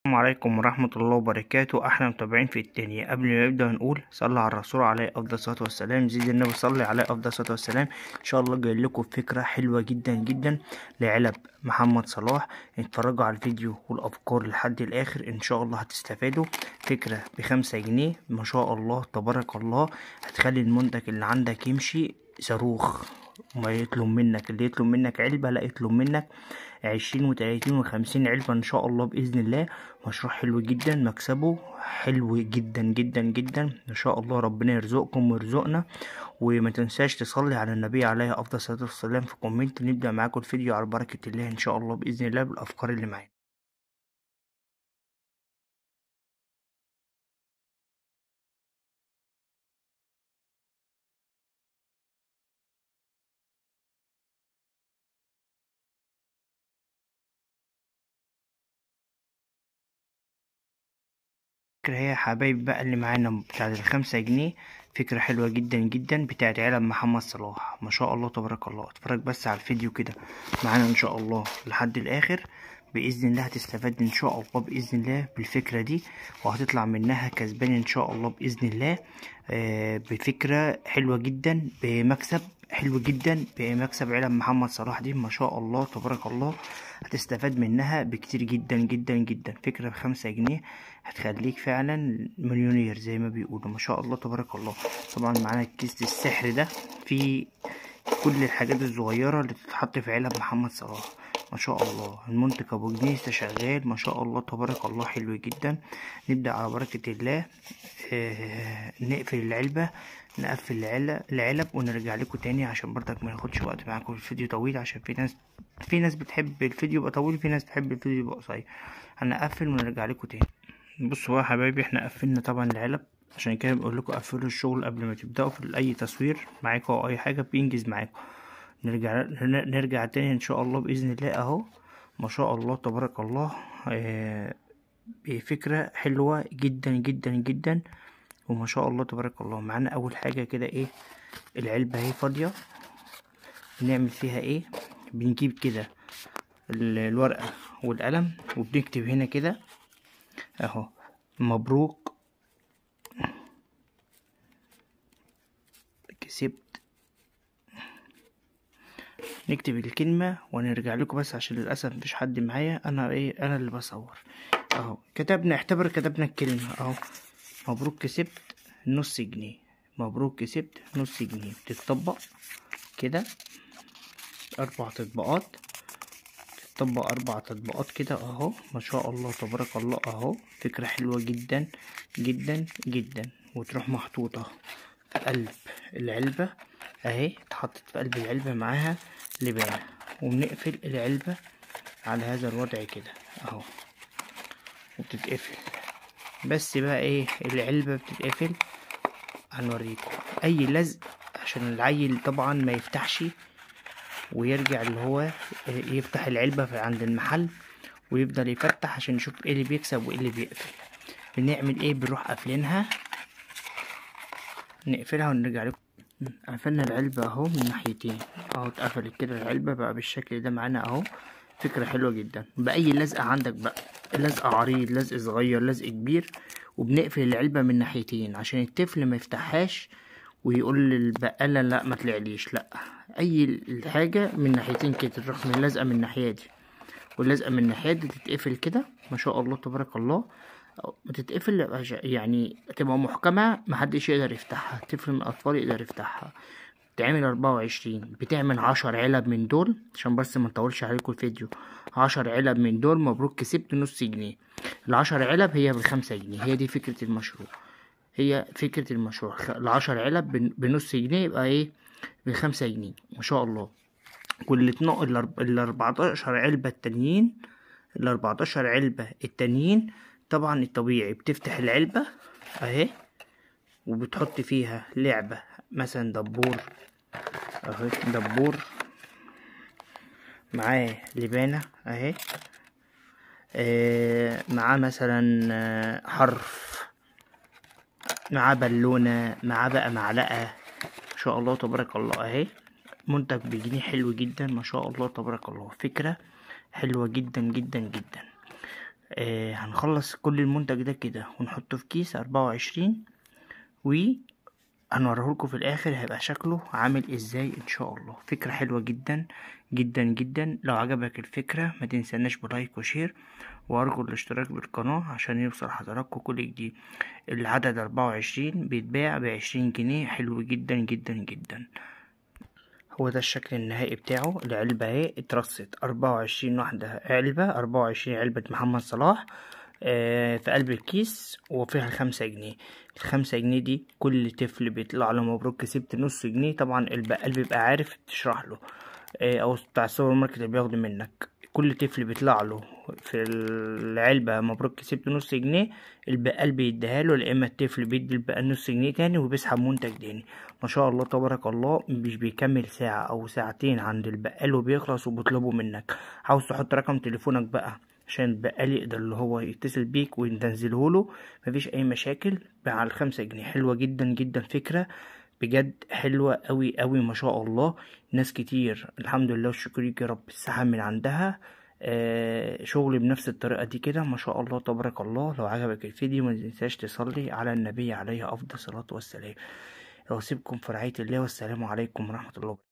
السلام عليكم ورحمة الله وبركاته أحلى متابعين في التانية قبل ما نبدأ نقول صلى على الرسول عليه أفضل الصلاة والسلام زيد النبي صلي عليه أفضل الصلاة والسلام إن شاء الله جاي لكم فكرة حلوة جدا جدا لعلب محمد صلاح اتفرجوا على الفيديو والأفكار لحد الآخر إن شاء الله هتستفادوا فكرة بخمسة جنيه ما شاء الله تبارك الله هتخلي المنتج اللي عندك يمشي صاروخ وما يطلب منك اللي يطلب منك علبة لا يطلب منك عشرين وتلاتين وخمسين علبة ان شاء الله بإذن الله مشروع حلو جدا مكسبه حلو جدا جدا جدا ان شاء الله ربنا يرزقكم ويرزقنا وما تنساش تصلي على النبي عليه افضل الصلاة والسلام في كومنت نبدأ معاكم الفيديو على بركة الله ان شاء الله بإذن الله بالافكار اللي معانا فكرة هي يا حبايب بقى اللي معانا بتاعت الخمسة جنيه فكرة حلوة جدا جدا بتاعت علب محمد صلاح ما شاء الله تبارك الله اتفرج بس على الفيديو كده معانا ان شاء الله لحد الاخر باذن الله هتستفاد ان شاء الله باذن الله بالفكرة دي وهتطلع منها كسبان ان شاء الله باذن الله آه بفكرة حلوة جدا بمكسب حلو جدا بمكسب علب محمد صلاح دي ما شاء الله تبارك الله هتستفاد منها بكتير جدا جدا جدا فكرة بخمسة جنيه هتخليك فعلا مليونير زي ما بيقولوا ما شاء الله تبارك الله طبعا معانا الكيس السحر ده فيه كل الحاجات الصغيرة اللي تتحط في علب محمد صلاح ما شاء الله المنتج ابو جنيه لسه شغال ما شاء الله تبارك الله حلو جدا نبدأ على بركة الله آه نقفل العلبة نقفل العلب ونرجع لكم تاني عشان برضك ما ياخدش وقت معاكم الفيديو طويل عشان في ناس في ناس بتحب الفيديو يبقى طويل في ناس بتحب الفيديو يبقى قصير هنقفل ونرجع لكم تاني بصوا بقى يا حبايبي احنا قفلنا طبعا العلب عشان كده بقول لكم قفلوا الشغل قبل ما تبداوا في اي تصوير معاكم او اي حاجه بينجز معاكم نرجع نرجع تاني ان شاء الله باذن الله اهو ما شاء الله تبارك الله اه بفكره حلوه جدا جدا جدا وما شاء الله تبارك الله معانا اول حاجه كده ايه العلبه اهي فاضيه بنعمل فيها ايه بنجيب كده الورقه والقلم وبنكتب هنا كده اهو مبروك كسبت نكتب الكلمة ونرجع لكم بس عشان للأسف مفيش حد معايا أنا إيه أنا اللي بصور أهو كتبنا اعتبر كتبنا الكلمة أهو مبروك كسبت نص جنيه مبروك كسبت نص جنيه بتطبق كده أربع تطبيقات تطبق أربع تطبيقات كده أهو ما شاء الله تبارك الله أهو فكرة حلوة جدا جدا جدا وتروح محطوطة في قلب العلبة أهي اتحطت في قلب العلبة معاها لبانة وبنقفل العلبة على هذا الوضع كده أهو وبتتقفل بس بقى ايه العلبة بتتقفل هنوريكم اي لزق عشان العيل طبعا ما يفتحش ويرجع اللي هو يفتح العلبة في عند المحل ويفضل يفتح عشان يشوف ايه اللي بيكسب وايه اللي بيقفل بنعمل ايه بنروح قافلينها نقفلها ونرجع لكم قفلنا العلبة اهو من ناحيتين اهو اتقفلت كده العلبة بقى بالشكل ده معانا اهو فكرة حلوة جدا بأي لزقة عندك بقى لزق عريض لزق صغير لزق كبير وبنقفل العلبة من ناحيتين عشان الطفل ما يفتحهاش ويقول للبقالة لا ما تلعليش لا اي حاجة من ناحيتين كده تروح من اللزقة من الناحية دي واللزقة من الناحية دي تتقفل كده ما شاء الله تبارك الله بتتقفل يعني تبقى محكمة محدش يقدر يفتحها طفل من الأطفال يقدر يفتحها بتعمل أربعة وعشرين بتعمل عشر علب من دول عشان بس ما نطولش عليكم الفيديو عشر علب من دول مبروك كسبت نص جنيه العشر علب هي بخمسة جنيه هي دي فكرة المشروع هي فكرة المشروع العشر علب بنص جنيه يبقى ايه بخمسة جنيه ما شاء الله كل الأربعتاشر علبة التانيين الأربعتاشر علبة التانيين طبعا الطبيعي بتفتح العلبة اهي وبتحط فيها لعبة مثلا دبور اهي دبور معاه لبانة اهي آه معاه مثلا آه حرف معاه بالونة معاه بقى معلقة ما شاء الله تبارك الله اهي منتج بجنيه حلو جدا ما شاء الله تبارك الله فكرة حلوة جدا جدا جدا آه هنخلص كل المنتج ده كده ونحطه في كيس أربعة وعشرين و هنوريهولكوا في الاخر هيبقى شكله عامل ازاي ان شاء الله فكرة حلوة جدا جدا جدا لو عجبك الفكرة ما تنساناش بلايك وشير وارجو الاشتراك بالقناة عشان يوصل حضراتكم كل جديد العدد أربعة وعشرين بيتباع بعشرين جنيه حلو جدا جدا جدا هو ده الشكل النهائي بتاعه العلبة اهي اترصت أربعة وعشرين واحدة علبة أربعة وعشرين علبة محمد صلاح آه في قلب الكيس وفيها الخمسة جنيه الخمسة جنيه دي كل طفل بيطلع له مبروك كسبت نص جنيه طبعا البقال بيبقى عارف تشرح له آه او بتاع السوبر ماركت اللي بياخده منك كل طفل بيطلع له في العلبة مبروك كسبت نص جنيه البقال بيديها له يا اما الطفل بيدي البقال نص جنيه تاني وبيسحب منتج تاني ما شاء الله تبارك الله مش بيكمل ساعة او ساعتين عند البقال وبيخلص وبيطلبه منك عاوز تحط رقم تليفونك بقى عشان البقال يقدر اللي هو يتصل بيك وتنزله له مفيش اي مشاكل مع الخمسة جنيه حلوة جدا جدا فكرة بجد حلوة قوي قوي ما شاء الله ناس كتير الحمد لله والشكر ليك يا رب السحب من عندها آه شغل بنفس الطريقة دي كده ما شاء الله تبارك الله لو عجبك الفيديو ما تنساش تصلي على النبي عليه أفضل الصلاة والسلام واسيبكم في رعاية الله والسلام عليكم ورحمة الله